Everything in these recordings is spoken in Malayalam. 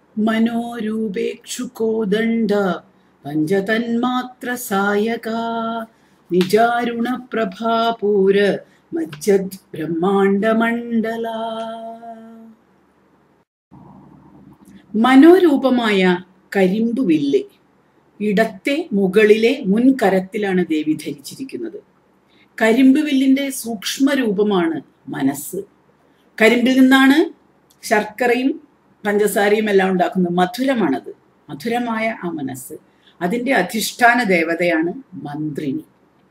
മനോരൂപേക്ഷു കോദണ്ഡ പഞ്ചതന്മാത്ര സായക നിജാരുണ പ്രഭാപൂര മജ്ജത് ബ്രഹ്മാണ്ഡമണ്ഡല മനോരൂപമായ കരിമ്പ് വില്ല് ഇടത്തെ മുകളിലെ മുൻകരത്തിലാണ് ദേവി ധരിച്ചിരിക്കുന്നത് കരിമ്പ് വില്ലിന്റെ സൂക്ഷ്മ രൂപമാണ് മനസ്സ് കരിമ്പിൽ നിന്നാണ് ശർക്കരയും പഞ്ചസാരയും എല്ലാം ഉണ്ടാക്കുന്നത് മധുരമാണത് മധുരമായ ആ മനസ്സ് അതിന്റെ അധിഷ്ഠാന ദേവതയാണ് മന്ത്രിനി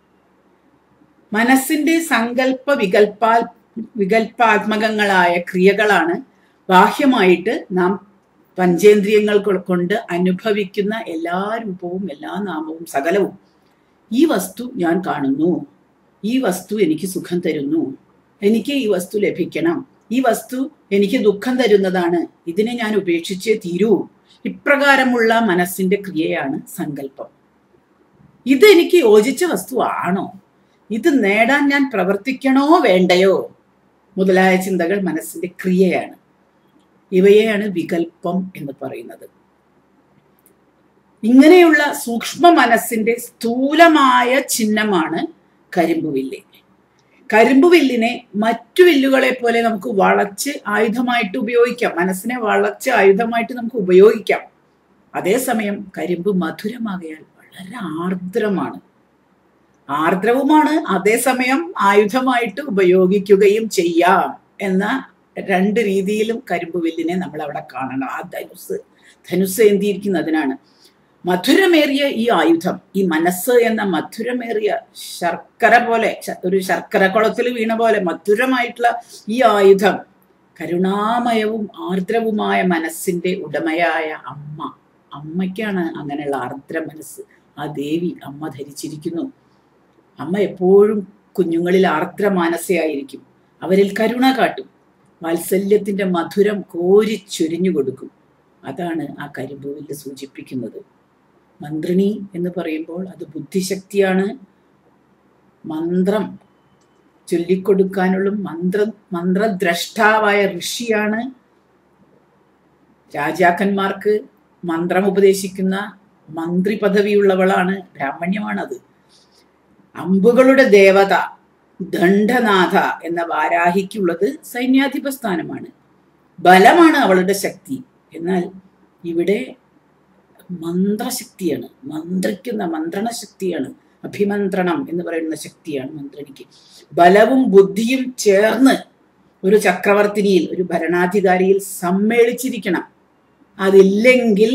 മനസ്സിന്റെ സങ്കല്പ വികൽപാ വികൽപാത്മകങ്ങളായ ക്രിയകളാണ് ബാഹ്യമായിട്ട് നാം പഞ്ചേന്ദ്രിയങ്ങൾ കൊണ്ട് അനുഭവിക്കുന്ന എല്ലാ രൂപവും എല്ലാ നാമവും സകലവും ഈ വസ്തു ഞാൻ കാണുന്നു ഈ വസ്തു എനിക്ക് സുഖം തരുന്നു എനിക്ക് ഈ വസ്തു ലഭിക്കണം ഈ വസ്തു എനിക്ക് ദുഃഖം തരുന്നതാണ് ഇതിനെ ഞാൻ ഉപേക്ഷിച്ചേ തീരൂ ഇപ്രകാരമുള്ള മനസ്സിന്റെ ക്രിയയാണ് സങ്കല്പം ഇത് എനിക്ക് യോജിച്ച വസ്തു ആണോ ഇത് നേടാൻ ഞാൻ പ്രവർത്തിക്കണോ വേണ്ടയോ മുതലായ ചിന്തകൾ മനസ്സിന്റെ ക്രിയയാണ് ഇവയെയാണ് വികൽപ്പം എന്ന് പറയുന്നത് ഇങ്ങനെയുള്ള സൂക്ഷ്മ മനസ്സിന്റെ സ്ഥൂലമായ ചിഹ്നമാണ് കരിമ്പുവില്ല് കരിമ്പുവില്ലിനെ മറ്റു വില്ലുകളെ പോലെ നമുക്ക് വളച്ച് ആയുധമായിട്ട് ഉപയോഗിക്കാം മനസ്സിനെ വളച്ച് ആയുധമായിട്ട് നമുക്ക് ഉപയോഗിക്കാം അതേസമയം കരിമ്പ് മധുരമാകയാൽ വളരെ ആർദ്രമാണ് ആർദ്രവുമാണ് അതേസമയം ആയുധമായിട്ട് ഉപയോഗിക്കുകയും ചെയ്യാം എന്ന രണ്ട് രീതിയിലും കരിമ്പുവില്ലിനെ നമ്മൾ അവിടെ കാണണം ആ ധനുസ് ധനുസ് എന്തിയിരിക്കുന്നതിനാണ് മധുരമേറിയ ഈ ആയുധം ഈ മനസ്സ് എന്ന മധുരമേറിയ ശർക്കര പോലെ ഒരു ശർക്കര കുളത്തിൽ വീണ പോലെ മധുരമായിട്ടുള്ള ഈ ആയുധം കരുണാമയവും ആർദ്രവുമായ മനസ്സിന്റെ ഉടമയായ അമ്മ അമ്മയ്ക്കാണ് അങ്ങനെയുള്ള ആർദ്ര മനസ്സ് ആ ദേവി അമ്മ ധരിച്ചിരിക്കുന്നു അമ്മ എപ്പോഴും കുഞ്ഞുങ്ങളിൽ ആർദ്ര മാനസയായിരിക്കും അവരിൽ കരുണ കാട്ടും വാത്സല്യത്തിന്റെ മധുരം കോരിച്ചൊരിഞ്ഞു കൊടുക്കും അതാണ് ആ കരിമ്പൂവിൽ സൂചിപ്പിക്കുന്നത് മന്ത്രിണി എന്ന് പറയുമ്പോൾ അത് ബുദ്ധിശക്തിയാണ് മന്ത്രം ചൊല്ലിക്കൊടുക്കാനുള്ള മന്ത്ര മന്ത്രദ്രഷ്ടാവായ ഋഷിയാണ് രാജാക്കന്മാർക്ക് മന്ത്രം ഉപദേശിക്കുന്ന മന്ത്രി പദവിയുള്ളവളാണ് ബ്രാഹ്മണ്യമാണത് അമ്പുകളുടെ ദേവത ദണ്ഡനാഥ എന്ന വാരാഹിക്കുള്ളത് സൈന്യാധിപ സ്ഥാനമാണ് ബലമാണ് അവളുടെ ശക്തി എന്നാൽ ഇവിടെ മന്ത്രശക്തിയാണ് മന്ത്രിക്കുന്ന മന്ത്രണ ശക്തിയാണ് അഭിമന്ത്രണം എന്ന് പറയുന്ന ശക്തിയാണ് മന്ത്രിനിക്ക് ബലവും ബുദ്ധിയും ചേർന്ന് ഒരു ചക്രവർത്തിനിയിൽ ഒരു ഭരണാധികാരിയിൽ സമ്മേളിച്ചിരിക്കണം അതില്ലെങ്കിൽ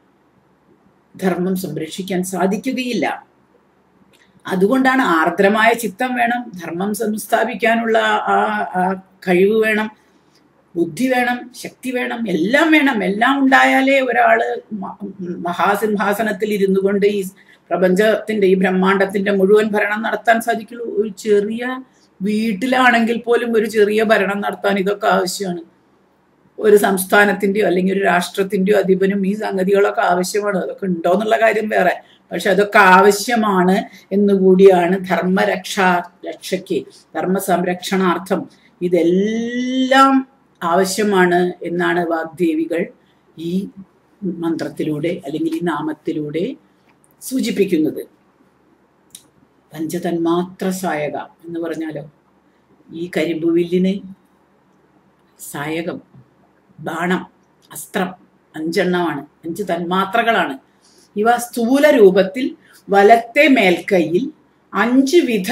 ധർമ്മം സംരക്ഷിക്കാൻ സാധിക്കുകയില്ല അതുകൊണ്ടാണ് ആർദ്രമായ ചിത്തം വേണം ധർമ്മം സംസ്ഥാപിക്കാനുള്ള ആ ആ കഴിവ് വേണം ബുദ്ധി വേണം ശക്തി വേണം എല്ലാം വേണം എല്ലാം ഉണ്ടായാലേ ഒരാള് മഹാസിംഹാസനത്തിൽ ഇരുന്നു കൊണ്ട് ഈ പ്രപഞ്ചത്തിന്റെ ഈ ബ്രഹ്മാണ്ടത്തിന്റെ മുഴുവൻ ഭരണം നടത്താൻ സാധിക്കുള്ളൂ ഒരു ചെറിയ വീട്ടിലാണെങ്കിൽ പോലും ഒരു ചെറിയ ഭരണം നടത്താൻ ഇതൊക്കെ ആവശ്യമാണ് ഒരു സംസ്ഥാനത്തിന്റെയോ അല്ലെങ്കിൽ ഒരു രാഷ്ട്രത്തിന്റെയോ അധിപനും ഈ സംഗതികളൊക്കെ ആവശ്യമാണ് അതൊക്കെ ഉണ്ടോ എന്നുള്ള കാര്യം വേറെ പക്ഷെ അതൊക്കെ ആവശ്യമാണ് എന്നുകൂടിയാണ് ധർമ്മരക്ഷാ രക്ഷയ്ക്ക് ധർമ്മ സംരക്ഷണാർത്ഥം ഇതെല്ലാം ആവശ്യമാണ് എന്നാണ് വാഗ്ദേവികൾ ഈ മന്ത്രത്തിലൂടെ അല്ലെങ്കിൽ ഈ നാമത്തിലൂടെ സൂചിപ്പിക്കുന്നത് പഞ്ചതന്മാത്ര സായക എന്ന് പറഞ്ഞാലോ ഈ കരിമ്പുവില്ലിന് സായകം ബാണം അസ്ത്രം അഞ്ചെണ്ണമാണ് അഞ്ച് തന്മാത്രകളാണ് ഇവ സ്ഥൂല രൂപത്തിൽ വലത്തെ മേൽക്കൈയിൽ അഞ്ച് വിധ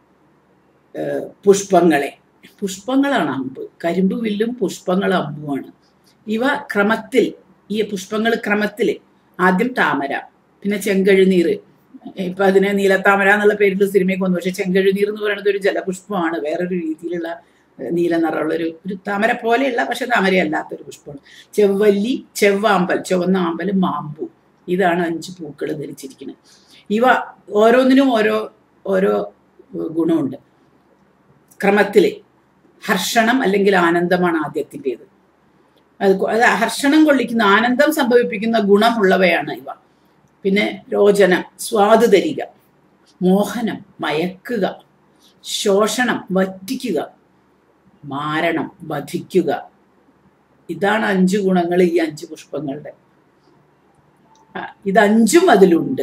പുഷ്പങ്ങളെ പുഷ്പങ്ങളാണ് അമ്പ് കരിമ്പ് വില്ലും പുഷ്പങ്ങൾ അമ്പുമാണ് ഇവ ക്രമത്തിൽ ഈ പുഷ്പങ്ങൾ ക്രമത്തിൽ ആദ്യം താമര പിന്നെ ചെങ്കഴുനീർ ഇപ്പൊ അതിനെ നീലത്താമര എന്നുള്ള പേരിൽ സിനിമയ്ക്ക് വന്നു പക്ഷെ ചെങ്കഴുനീർ എന്ന് പറയുന്നത് ഒരു ജലപുഷ്പമാണ് വേറൊരു രീതിയിലുള്ള നീല നിറമുള്ള ഒരു ഒരു താമര പോലെയുള്ള പക്ഷെ താമരയല്ലാത്തൊരു പുഷ്പമാണ് ചെവ്വല്ലി ചെവ്വാമ്പൽ ചുവന്ന ആമ്പൽ മാമ്പു ഇതാണ് അഞ്ച് പൂക്കൾ ധരിച്ചിരിക്കുന്നത് ഇവ ഓരോന്നിനും ഓരോ ഓരോ ഗുണമുണ്ട് ക്രമത്തിൽ ഹർഷണം അല്ലെങ്കിൽ ആനന്ദമാണ് ആദ്യത്തിൻ്റെത് അത് അത് ഹർഷണം കൊള്ളിക്കുന്ന ആനന്ദം സംഭവിപ്പിക്കുന്ന ഗുണമുള്ളവയാണ് ഇവ പിന്നെ രോചനം സ്വാദ് തരിക മോഹനം മയക്കുക ശോഷണം വറ്റിക്കുക മാരണം വധിക്കുക ഇതാണ് അഞ്ച് ഗുണങ്ങൾ ഈ അഞ്ച് പുഷ്പങ്ങളുടെ ആ, ഇത് അഞ്ചും അതിലുണ്ട്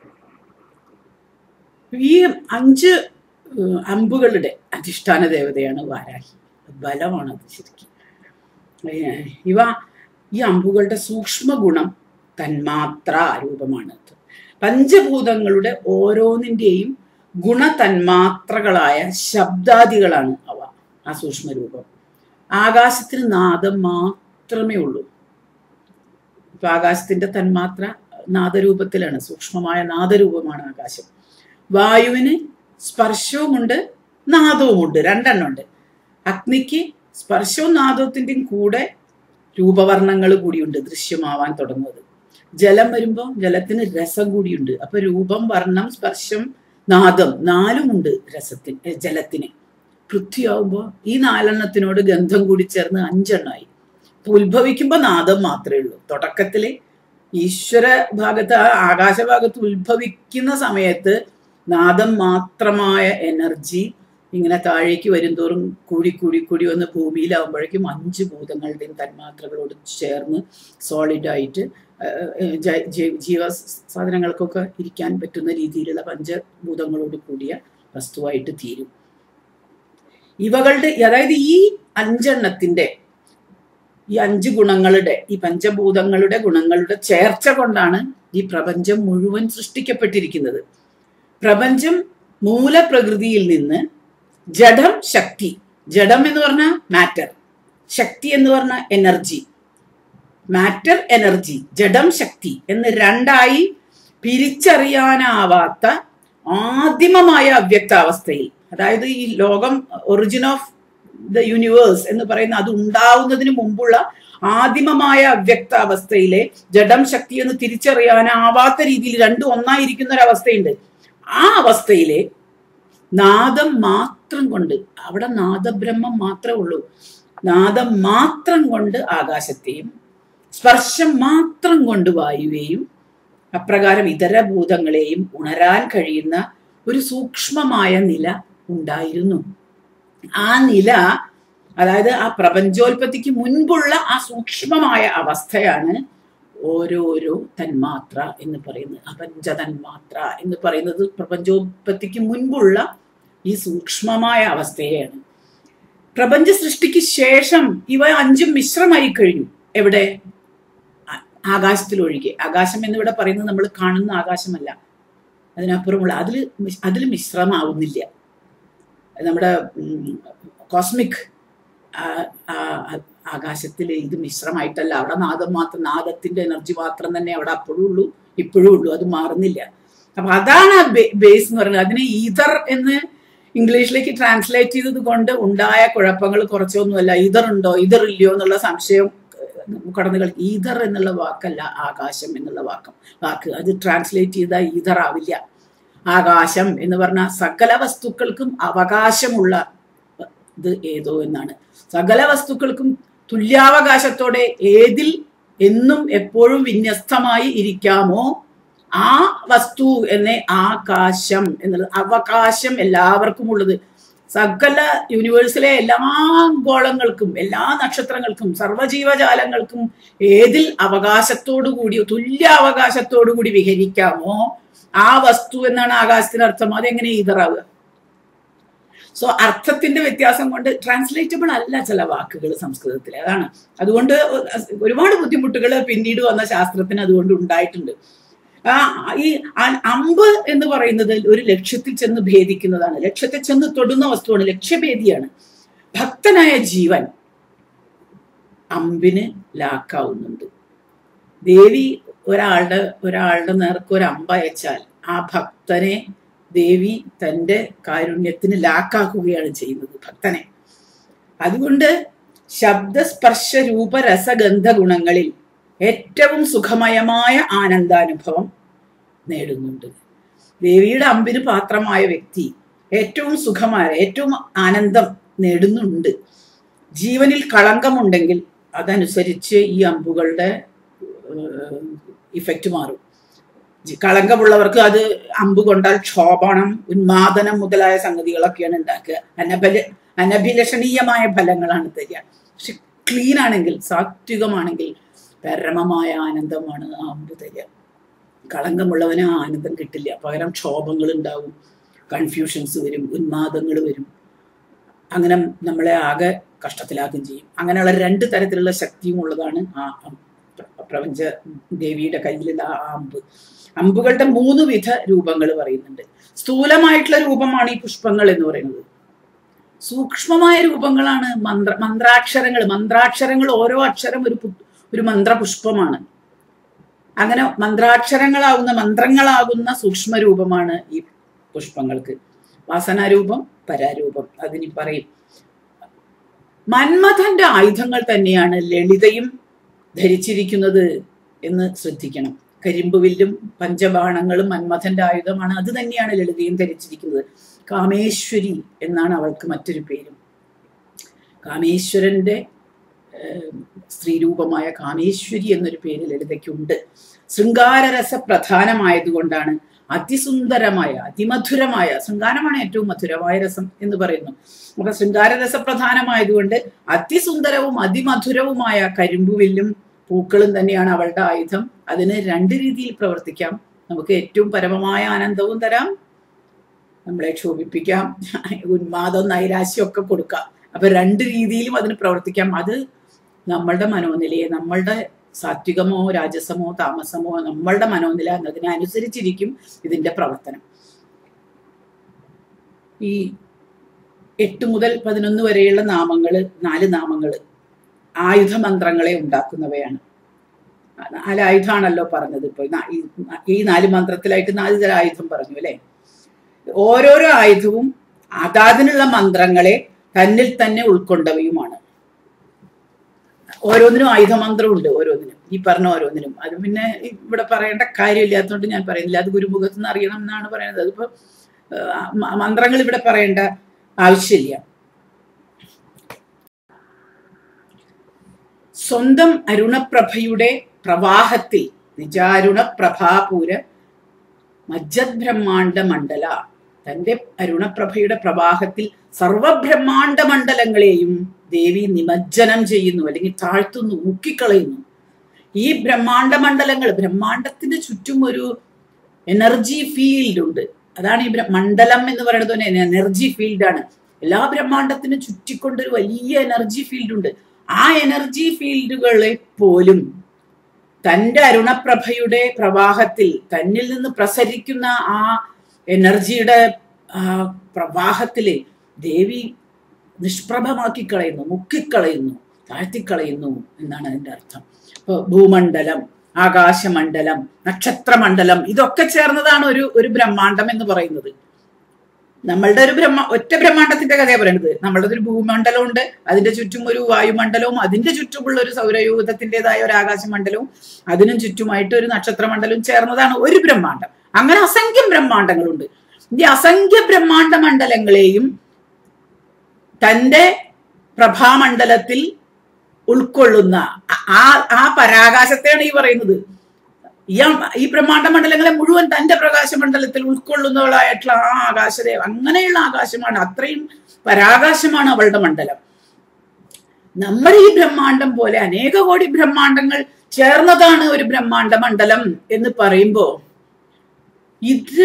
ഈ അഞ്ച് ഏഹ്, അമ്പുകളുടെ അധിഷ്ഠാന ദേവതയാണ് വാരാഹി ബലമാണ് അത് ശരിക്കും ഏഹ്, ഇവ ഈ അമ്പുകളുടെ സൂക്ഷ്മ ഗുണം തന്മാത്ര രൂപമാണ് ഇത്. പഞ്ചഭൂതങ്ങളുടെ ഓരോന്നിൻ്റെയും ഗുണതന്മാത്രകളായ ശബ്ദാദികളാണ് അവ ആ സൂക്ഷ്മരൂപം ആകാശത്തിന് നാദം മാത്രമേ ഉള്ളൂ ഇപ്പൊ ആകാശത്തിന്റെ തന്മാത്ര നാദരൂപത്തിലാണ് സൂക്ഷ്മമായ നാദരൂപമാണ് ആകാശം വായുവിന് സ്പർശവുമുണ്ട് നാദവുമുണ്ട് രണ്ടെണ്ണമുണ്ട് അഗ്നിക്ക് സ്പർശവും നാദത്തിൻ്റെയും കൂടെ രൂപവർണ്ണങ്ങൾ കൂടിയുണ്ട് ദൃശ്യമാവാൻ തുടങ്ങുന്നത് ജലം വരുമ്പോൾ ജലത്തിന് രസം കൂടിയുണ്ട് അപ്പൊ രൂപം വർണ്ണം സ്പർശം നാദം നാലുമുണ്ട് രസത്തിന് ഏ, ജലത്തിന് പൃഥ്വിയാവുമ്പോൾ ഈ നാലെണ്ണത്തിനോട് ഗന്ധം കൂടി ചേർന്ന് അഞ്ചെണ്ണമായി അപ്പൊ ഉത്ഭവിക്കുമ്പോൾ നാദം മാത്രമേ ഉള്ളൂ തുടക്കത്തില് ഈശ്വര ഭാഗത്ത് ആ ആകാശഭാഗത്ത് ഉത്ഭവിക്കുന്ന സമയത്ത് നാദം മാത്രമായ എനർജി ഇങ്ങനെ താഴേക്ക് വരുംതോറും കൂടി കൂടി കൂടി വന്ന് ഭൂമിയിലാവുമ്പോഴേക്കും അഞ്ച് ഭൂതങ്ങളുടെയും തന്മാത്രകളോട് ചേർന്ന് സോളിഡായിട്ട് ജീവ സാധനങ്ങൾക്കൊക്കെ ഇരിക്കാൻ പറ്റുന്ന രീതിയിലുള്ള പഞ്ചഭൂതങ്ങളോട് കൂടിയ വസ്തുവായിട്ട് തീരും ഇവകളുടെ അതായത് ഈ അഞ്ചെണ്ണത്തിന്റെ ഈ അഞ്ച് ഗുണങ്ങളുടെ ഈ പഞ്ചഭൂതങ്ങളുടെ ഗുണങ്ങളുടെ ചേർച്ച കൊണ്ടാണ് ഈ പ്രപഞ്ചം മുഴുവൻ സൃഷ്ടിക്കപ്പെട്ടിരിക്കുന്നത് പ്രപഞ്ചം മൂലപ്രകൃതിയിൽ നിന്ന് ജഡം ശക്തി ജഡം എന്ന് പറഞ്ഞാൽ മാറ്റർ ശക്തി എന്ന് പറഞ്ഞാൽ എനർജി മാറ്റർ എനർജി ജഡം ശക്തി എന്ന് രണ്ടായി പിരിച്ചറിയാനാവാത്ത ആദിമമായ അവ്യക്താവസ്ഥയിൽ അതായത് ഈ ലോകം ഒറിജിൻ ഓഫ് ദ യൂണിവേഴ്സ് എന്ന് പറയുന്ന അത് ഉണ്ടാവുന്നതിന് മുമ്പുള്ള ആദിമമായ അവ്യക്താവസ്ഥയിലെ ജഡം ശക്തി എന്ന് തിരിച്ചറിയാനാവാത്ത രീതിയിൽ രണ്ടും ഒന്നായിരിക്കുന്ന ഒരു അവസ്ഥയുണ്ട് ആ അവസ്ഥയിലെ നാദം മാത്രം കൊണ്ട് അവിടെ നാദബ്രഹ്മം മാത്രമേ ഉള്ളൂ നാദം മാത്രം കൊണ്ട് ആകാശത്തെയും സ്പർശം മാത്രം കൊണ്ട് വായുവേയും അപ്രകാരം ഇതര ഭൂതങ്ങളെയും ഉണരാൻ കഴിയുന്ന ഒരു സൂക്ഷ്മമായ നില ഉണ്ടായിരുന്നു ആ നില അതായത് ആ പ്രപഞ്ചോൽപത്തിക്ക് മുൻപുള്ള ആ സൂക്ഷ്മമായ അവസ്ഥയാണ് ഓരോരോ തന്മാത്ര എന്ന് പറയുന്നത് ആ പഞ്ചതന്മാത്ര എന്ന് പറയുന്നത് പ്രപഞ്ചോൽപത്തിക്ക് മുൻപുള്ള ഈ സൂക്ഷ്മമായ അവസ്ഥയാണ് പ്രപഞ്ച സൃഷ്ടിക്ക് ശേഷം ഇവ അഞ്ചും മിശ്രമായി കഴിഞ്ഞു എവിടെ ആ- ആകാശത്തിലൊഴികെ ആകാശം എന്നിവിടെ പറയുന്നത് നമ്മൾ കാണുന്ന ആകാശമല്ല അതിനപ്പുറമുള്ള അതിൽ അതിൽ മിശ്രമാവുന്നില്ല നമ്മുടെ കോസ്മിക് ആകാശത്തിൽ ഇത് മിശ്രമായിട്ടല്ല അവിടെ നാദം മാത്രം നാദത്തിന്റെ എനർജി മാത്രം തന്നെ അവിടെ അപ്പോഴും ഉള്ളൂ ഇപ്പോഴും ഉള്ളൂ അത് മാറുന്നില്ല അപ്പൊ അതാണ് ആ ബേസ് എന്ന് പറയുന്നത് അതിനെ ഈതർ എന്ന് ഇംഗ്ലീഷിലേക്ക് ട്രാൻസ്ലേറ്റ് ചെയ്തത് കൊണ്ട് ഉണ്ടായ കുഴപ്പങ്ങൾ കുറച്ചൊന്നുമല്ല ഈതർ ഉണ്ടോ ഈതർ ഇല്ലയോ എന്നുള്ള സംശയം കടന്നു കളി ഈതർ എന്നുള്ള വാക്കല്ല ആകാശം എന്നുള്ള വാക്കം വാക്ക് അത് ട്രാൻസ്ലേറ്റ് ചെയ്താൽ ഈതർ ആവില്ല ആകാശം എന്ന് പറഞ്ഞാൽ സകല വസ്തുക്കൾക്കും അവകാശമുള്ള ഇത് ഏതോ എന്നാണ് സകല വസ്തുക്കൾക്കും തുല്യാവകാശത്തോടെ ഏതിൽ എന്നും എപ്പോഴും വിന്യസ്തമായി ഇരിക്കാമോ ആ വസ്തു എന്നെ ആകാശം എന്നുള്ളത് അവകാശം എല്ലാവർക്കും ഉള്ളത് സകല യൂണിവേഴ്സിലെ എല്ലാ ഗോളങ്ങൾക്കും എല്ലാ നക്ഷത്രങ്ങൾക്കും സർവജീവജാലങ്ങൾക്കും ഏതിൽ അവകാശത്തോടു കൂടി തുല്യ അവകാശത്തോടു കൂടി വിഹരിക്കാമോ ആ വസ്തു എന്നാണ് ആകാശത്തിന് അർത്ഥം അതെങ്ങനെ ഈതറാവുക സോ അർത്ഥത്തിന്റെ വ്യത്യാസം കൊണ്ട് ട്രാൻസ്ലേറ്റബിൾ അല്ല ചില വാക്കുകൾ സംസ്കൃതത്തിൽ അതാണ് അതുകൊണ്ട് ഒരുപാട് ബുദ്ധിമുട്ടുകൾ പിന്നീട് വന്ന ശാസ്ത്രത്തിന് അതുകൊണ്ട് ഉണ്ടായിട്ടുണ്ട് ആ ഈ അമ്പ് എന്ന് പറയുന്നത് ഒരു ലക്ഷ്യത്തിൽ ചെന്ന് ഭേദിക്കുന്നതാണ് ലക്ഷ്യത്തെ ചെന്ന് തൊടുന്ന വസ്തുവാണ് ലക്ഷ്യഭേദിയാണ് ഭക്തനായ ജീവൻ അമ്പിന് ലാക്കാവുന്നുണ്ട് ദേവി ഒരാളുടെ ഒരാളുടെ നേർക്ക് ഒരു അമ്പ അയച്ചാൽ ആ ഭക്തനെ ദേവി തൻ്റെ കാരുണ്യത്തിന് ലാക്കാക്കുകയാണ് ചെയ്യുന്നത് ഭക്തനെ അതുകൊണ്ട് ശബ്ദസ്പർശ രൂപ രസഗന്ധ ഗുണങ്ങളിൽ ഏറ്റവും സുഖമയമായ ആനന്ദാനുഭവം നേടുന്നുണ്ട് ദേവിയുടെ അമ്പിന് പാത്രമായ വ്യക്തി ഏറ്റവും സുഖമായ ഏറ്റവും ആനന്ദം നേടുന്നുണ്ട് ജീവനിൽ കളങ്കമുണ്ടെങ്കിൽ അതനുസരിച്ച് ഈ അമ്പുകളുടെ ഇഫക്റ്റ് മാറും കളങ്കമുള്ളവർക്ക് അത് അമ്പ് കൊണ്ടാൽ ക്ഷോഭണം ഉന്മാദനം മുതലായ സംഗതികളൊക്കെയാണ് ഉണ്ടാക്കുക അനബല അനഭിലഷണീയമായ ഫലങ്ങളാണ് തരിക പക്ഷെ ക്ലീൻ ആണെങ്കിൽ സാത്വികമാണെങ്കിൽ പരമമായ ആനന്ദമാണ് ആ അമ്പ് തരിക കളങ്കമുള്ളവന് ആ ആനന്ദം കിട്ടില്ല പകരം ക്ഷോഭങ്ങൾ ഉണ്ടാവും കൺഫ്യൂഷൻസ് വരും ഉന്മാദങ്ങൾ വരും അങ്ങനെ നമ്മളെ ആകെ കഷ്ടത്തിലാക്കുകയും ചെയ്യും അങ്ങനെയുള്ള രണ്ട് തരത്തിലുള്ള ശക്തിയും ഉള്ളതാണ് ആ അം- പ്ര- പ്രപഞ്ച ദേവിയുടെ കയ്യിലുള്ള ആ അമ്പ് അമ്പുകളുടെ മൂന്ന് വിധ രൂപങ്ങൾ പറയുന്നുണ്ട് സ്ഥൂലമായിട്ടുള്ള രൂപമാണ് ഈ പുഷ്പങ്ങൾ എന്ന് പറയുന്നത് സൂക്ഷ്മമായ രൂപങ്ങളാണ് മന്ത്ര മന്ത്രാക്ഷരങ്ങൾ മന്ത്രാക്ഷരങ്ങൾ ഓരോ അക്ഷരം ഒരു പു- ഒരു മന്ത്രപുഷ്പമാണ് അങ്ങനെ മന്ത്രാക്ഷരങ്ങളാവുന്ന മന്ത്രങ്ങളാകുന്ന സൂക്ഷ്മ രൂപമാണ് ഈ പുഷ്പങ്ങൾക്ക് വാസനാരൂപം പരാരൂപം അതിനി പറയും മന്മഥന്റെ ആയുധങ്ങൾ തന്നെയാണ് ലളിതയും ധരിച്ചിരിക്കുന്നത് എന്ന് ശ്രദ്ധിക്കണം കരിമ്പുവില്ലും പഞ്ചബാണങ്ങളും മന്മഥന്റെ ആയുധമാണ് അത് തന്നെയാണ് ലളിതയും ധരിച്ചിരിക്കുന്നത് കാമേശ്വരി എന്നാണ് അവൾക്ക് മറ്റൊരു പേരും കാമേശ്വരന്റെ ഏഹ്, സ്ത്രീരൂപമായ കാമേശ്വരി എന്നൊരു പേര് ലളിതയ്ക്കുണ്ട് ശൃംഗാരരസ പ്രധാനമായതുകൊണ്ടാണ് അതിസുന്ദരമായ അതിമധുരമായ ശൃംഗാരമാണ് ഏറ്റവും മധുരമായ രസം എന്ന് പറയുന്നു അപ്പൊ ശൃംഗാരരസ പ്രധാനമായതുകൊണ്ട് അതിസുന്ദരവും അതിമധുരവുമായ കരിമ്പുവില്ലും പൂക്കളും തന്നെയാണ് അവളുടെ ആയുധം അതിന് രണ്ട് രീതിയിൽ പ്രവർത്തിക്കാം നമുക്ക് ഏറ്റവും പരമമായ ആനന്ദവും തരാം നമ്മളെ ക്ഷോഭിപ്പിക്കാം ഉന്മാദം നൈരാശ്യം ഒക്കെ കൊടുക്കാം അപ്പൊ രണ്ട് രീതിയിലും അതിന് പ്രവർത്തിക്കാം അത് നമ്മളുടെ മനോനിലയെ നമ്മളുടെ സാത്വികമോ രാജസമോ താമസമോ നമ്മളുടെ മനോനില എന്നതിനനുസരിച്ചിരിക്കും ഇതിന്റെ പ്രവർത്തനം ഈ എട്ട് മുതൽ പതിനൊന്ന് വരെയുള്ള നാമങ്ങള് നാല് നാമങ്ങള് ആയുധമന്ത്രങ്ങളെ ഉണ്ടാക്കുന്നവയാണ് നാല് ആയുധമാണല്ലോ പറഞ്ഞത് ഇപ്പൊ നാ- ഈ- ഈ നാല് മന്ത്രത്തിലായിട്ട് നാല് തരം ആയുധം പറഞ്ഞു അല്ലെ ഓരോരോ ആയുധവും അതാതിനുള്ള മന്ത്രങ്ങളെ തന്നിൽ തന്നെ ഉൾക്കൊണ്ടവയുമാണ് ഓരോന്നിനും ആയുധമന്ത്രമുണ്ട് ഓരോന്നിനും ഈ പറഞ്ഞ ഓരോന്നിനും അത് പിന്നെ ഇവിടെ പറയേണ്ട കാര്യമില്ലാത്തതുകൊണ്ട് ഞാൻ പറയുന്നില്ല അത് ഗുരുമുഖത്ത് നിന്ന് അറിയണം എന്നാണ് പറയുന്നത് അതിപ്പോ ആ, മ- മന്ത്രങ്ങൾ ഇവിടെ പറയേണ്ട ആവശ്യമില്ല സ്വന്തം അരുണപ്രഭയുടെ പ്രവാഹത്തിൽ നിജാരുണ പ്രഭാപൂര മജ്ജത് ബ്രഹ്മാണ്ട മണ്ഡല തന്റെ അരുണപ്രഭയുടെ പ്രവാഹത്തിൽ സർവബ്രഹ്മാണ്ട മണ്ഡലങ്ങളെയും ദേവി നിമജ്ജനം ചെയ്യുന്നു അല്ലെങ്കിൽ താഴ്ത്തുന്നു മുക്കിക്കളയുന്നു ഈ ബ്രഹ്മാണ്ട മണ്ഡലങ്ങൾ ബ്രഹ്മാണ്ടത്തിന് ചുറ്റും ഒരു എനർജി ഫീൽഡ് ഉണ്ട് അതാണ് ഈ ബ്ര- മണ്ഡലം എന്ന് പറയുന്നത് തന്നെ എനർജി ഫീൽഡാണ് എല്ലാ ബ്രഹ്മാണ്ടത്തിനും ചുറ്റിക്കൊണ്ടൊരു വലിയ എനർജി ഫീൽഡ് ഉണ്ട് ആ എനർജി ഫീൽഡുകളെ പോലും തന്റെ അരുണപ്രഭയുടെ പ്രവാഹത്തിൽ തന്നിൽ നിന്ന് പ്രസരിക്കുന്ന ആ എനർജിയുടെ ആ പ്രവാഹത്തില് ദേവി നിഷ്പ്രഭമാക്കി കളയുന്നു മുക്കിക്കളയുന്നു താഴ്ത്തിക്കളയുന്നു എന്നാണ് അതിന്റെ അർത്ഥം ഇപ്പൊ ഭൂമണ്ഡലം ആകാശമണ്ഡലം നക്ഷത്രമണ്ഡലം ഇതൊക്കെ ചേർന്നതാണ് ഒരു ഒരു ബ്രഹ്മാണ്ടം എന്ന് പറയുന്നത് നമ്മളുടെ ഒരു ബ്രഹ്മ ഒറ്റ ബ്രഹ്മാണ്ടത്തിന്റെ കഥയാണ് പറയുന്നത് നമ്മളുടെ ഒരു ഭൂമണ്ഡലമുണ്ട് അതിന്റെ ചുറ്റും ഒരു വായുമണ്ഡലവും അതിന്റെ ചുറ്റുമുള്ള ഒരു സൗരയൂഥത്തിൻ്റെതായ ഒരു ആകാശമണ്ഡലവും അതിനും ചുറ്റുമായിട്ട് ഒരു നക്ഷത്രമണ്ഡലവും ചേർന്നതാണ് ഒരു ബ്രഹ്മാണ്ടം അങ്ങനെ അസംഖ്യം ബ്രഹ്മാണ്ടങ്ങളുണ്ട് ഈ അസംഖ്യ ബ്രഹ്മാണ്ട മണ്ഡലങ്ങളെയും തന്റെ പ്രഭാമണ്ഡലത്തിൽ ഉൾക്കൊള്ളുന്ന ആ ആ പരാകാശത്തെയാണ് ഈ പറയുന്നത് ഈ ആ- ഈ ബ്രഹ്മാണ്ട മണ്ഡലങ്ങളെ മുഴുവൻ തന്റെ പ്രകാശമണ്ഡലത്തിൽ ഉൾക്കൊള്ളുന്നവളായിട്ടുള്ള ആ ആകാശദേവ അങ്ങനെയുള്ള ആകാശമാണ് അത്രയും പരാകാശമാണ് അവളുടെ മണ്ഡലം നമ്മുടെ ഈ ബ്രഹ്മാണ്ടം പോലെ അനേക കോടി ബ്രഹ്മാണ്ടങ്ങൾ ചേർന്നതാണ് ഒരു ബ്രഹ്മാണ്ട മണ്ഡലം എന്ന് പറയുമ്പോ ഇത്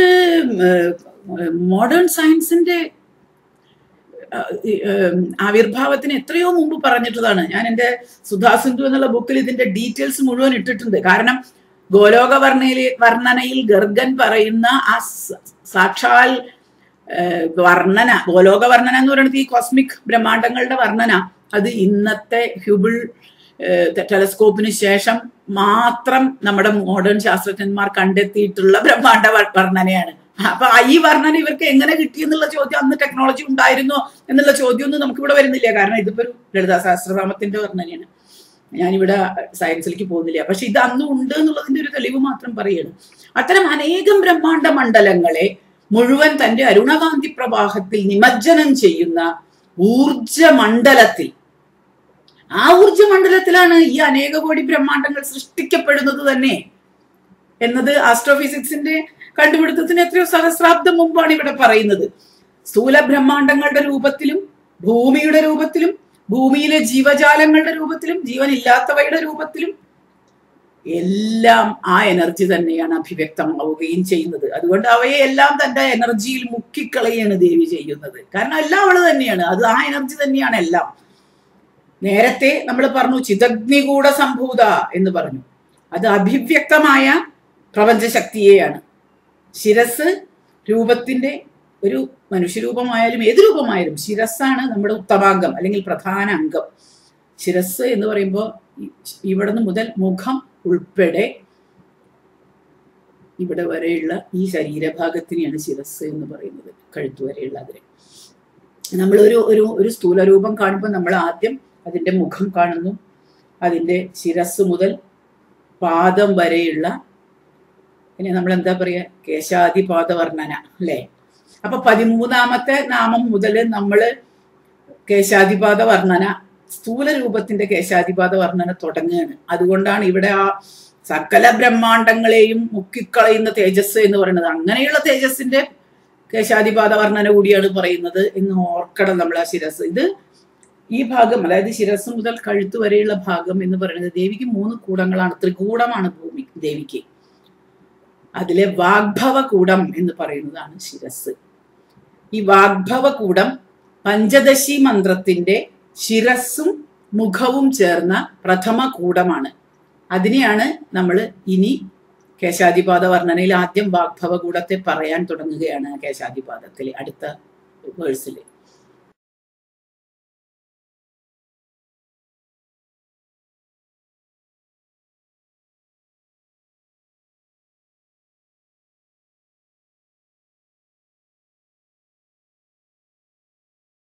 മോഡേൺ സയൻസിന്റെ ഏഹ്, ഏഹ്, ആവിർഭാവത്തിന് എത്രയോ മുമ്പ് പറഞ്ഞിട്ടതാണ് ഞാൻ എൻ്റെ സുധാസിന്ധു എന്നുള്ള ബുക്കിൽ ഇതിന്റെ ഡീറ്റെയിൽസ് മുഴുവൻ ഇട്ടിട്ടുണ്ട് കാരണം ഗോലോക വർണ്ണയിൽ വർണ്ണനയിൽ ഗർഗൻ പറയുന്ന ആ സ- സാക്ഷാൽ ഏഹ്, വർണ്ണന ഗോലോക വർണ്ണന എന്ന് പറയുന്നത് ഈ കോസ്മിക് ബ്രഹ്മാണ്ടങ്ങളുടെ വർണ്ണന അത് ഇന്നത്തെ ഹ്യൂബിൾ ടെലസ്കോപ്പിന് ശേഷം മാത്രം നമ്മുടെ മോഡേൺ ശാസ്ത്രജ്ഞന്മാർ കണ്ടെത്തിയിട്ടുള്ള ബ്രഹ്മാണ്ട വർ- വർണ്ണനയാണ് അപ്പൊ ആ ഈ വർണ്ണന ഇവർക്ക് എങ്ങനെ കിട്ടി എന്നുള്ള ചോദ്യം അന്ന് ടെക്നോളജി ഉണ്ടായിരുന്നോ എന്നുള്ള ചോദ്യമൊന്നും നമുക്ക് ഇവിടെ വരുന്നില്ല കാരണം ഇതിപ്പോ ഒരു ലളിതാ സഹസ്രനാമത്തിന്റെ വർണ്ണനയാണ് ഞാനിവിടെ സയൻസിലേക്ക് പോകുന്നില്ല പക്ഷെ ഇത് അന്നും ഉണ്ട് എന്നുള്ളതിന്റെ ഒരു തെളിവ് മാത്രം പറയാണ് അത്തരം അനേകം ബ്രഹ്മാണ്ട മണ്ഡലങ്ങളെ മുഴുവൻ തന്റെ അരുണകാന്തി പ്രവാഹത്തിൽ നിമജ്ജനം ചെയ്യുന്ന ഊർജ മണ്ഡലത്തിൽ ആ ഊർജ മണ്ഡലത്തിലാണ് ഈ അനേക കോടി ബ്രഹ്മാണ്ടങ്ങൾ സൃഷ്ടിക്കപ്പെടുന്നത് തന്നെ എന്നത് ആസ്ട്രോഫിസിക്സിന്റെ കണ്ടുപിടുത്തത്തിന് എത്രയോ സഹസ്രാബ്ദം മുമ്പാണ് ഇവിടെ പറയുന്നത് സ്ഥൂല ബ്രഹ്മാണ്ടങ്ങളുടെ രൂപത്തിലും ഭൂമിയുടെ രൂപത്തിലും ഭൂമിയിലെ ജീവജാലങ്ങളുടെ രൂപത്തിലും ജീവനില്ലാത്തവയുടെ രൂപത്തിലും എല്ലാം ആ എനർജി തന്നെയാണ് അഭിവ്യക്തമാവുകയും ചെയ്യുന്നത് അതുകൊണ്ട് അവയെ എല്ലാം തന്റെ എനർജിയിൽ മുക്കിക്കളയാണ് ദേവി ചെയ്യുന്നത് കാരണം എല്ലാം അവള് തന്നെയാണ് അത് ആ എനർജി തന്നെയാണ് എല്ലാം നേരത്തെ നമ്മൾ പറഞ്ഞു ചിതഗ്നികൂട സംഭൂത എന്ന് പറഞ്ഞു അത് അഭിവ്യക്തമായ പ്രപഞ്ചശക്തിയെയാണ് ശിരസ് രൂപത്തിന്റെ ഒരു മനുഷ്യരൂപമായാലും ഏത് രൂപമായാലും ശിരസ്സാണ് നമ്മുടെ ഉത്തമാംഗം അല്ലെങ്കിൽ പ്രധാന അംഗം ശിരസ് എന്ന് പറയുമ്പോൾ ഇവിടുന്ന് മുതൽ മുഖം ഉൾപ്പെടെ ഇവിടെ വരെയുള്ള ഈ ശരീരഭാഗത്തിനെയാണ് ശിരസ് എന്ന് പറയുന്നത് കഴുത്തു വരെയുള്ള അതിന് നമ്മളൊരു ഒരു ഒരു സ്ഥൂലരൂപം കാണുമ്പോൾ നമ്മൾ ആദ്യം അതിൻ്റെ മുഖം കാണുന്നു അതിൻ്റെ ശിരസ് മുതൽ പാദം വരെയുള്ള പിന്നെ നമ്മൾ എന്താ പറയുക കേശാദിപാദ വർണ്ണന അല്ലേ അപ്പൊ പതിമൂന്നാമത്തെ നാമം മുതൽ നമ്മൾ കേശാദിപാദ വർണ്ണന സ്ഥൂല രൂപത്തിന്റെ കേശാദിപാദ വർണ്ണന തുടങ്ങുകയാണ് അതുകൊണ്ടാണ് ഇവിടെ ആ സകല ബ്രഹ്മാണ്ടങ്ങളെയും മുക്കിക്കളയുന്ന തേജസ് എന്ന് പറയുന്നത് അങ്ങനെയുള്ള തേജസ്സിന്റെ കേശാദിപാദ വർണ്ണന കൂടിയാണ് പറയുന്നത് എന്ന് ഓർക്കണം നമ്മൾ ആ ശിരസ് ഇത് ഈ ഭാഗം അതായത് ശിരസ് മുതൽ കഴുത്ത് വരെയുള്ള ഭാഗം എന്ന് പറയുന്നത് ദേവിക്ക് മൂന്ന് കൂടങ്ങളാണ് ത്രികൂടമാണ് ഭൂമി ദേവിക്ക് അതിലെ വാഗ്ഭവ കൂടം എന്ന് പറയുന്നതാണ് ശിരസ് ഈ വാഗ്ഭവ കൂടം പഞ്ചദശി മന്ത്രത്തിന്റെ ശിരസ്സും മുഖവും ചേർന്ന പ്രഥമ കൂടമാണ് അതിനെയാണ് നമ്മൾ ഇനി കേശാദിപാദ വർണ്ണനയിൽ ആദ്യം വാഗ്ഭവ കൂടത്തെ പറയാൻ തുടങ്ങുകയാണ് കേശാദിപാദത്തിൽ അടുത്ത വേഴ്സിൽ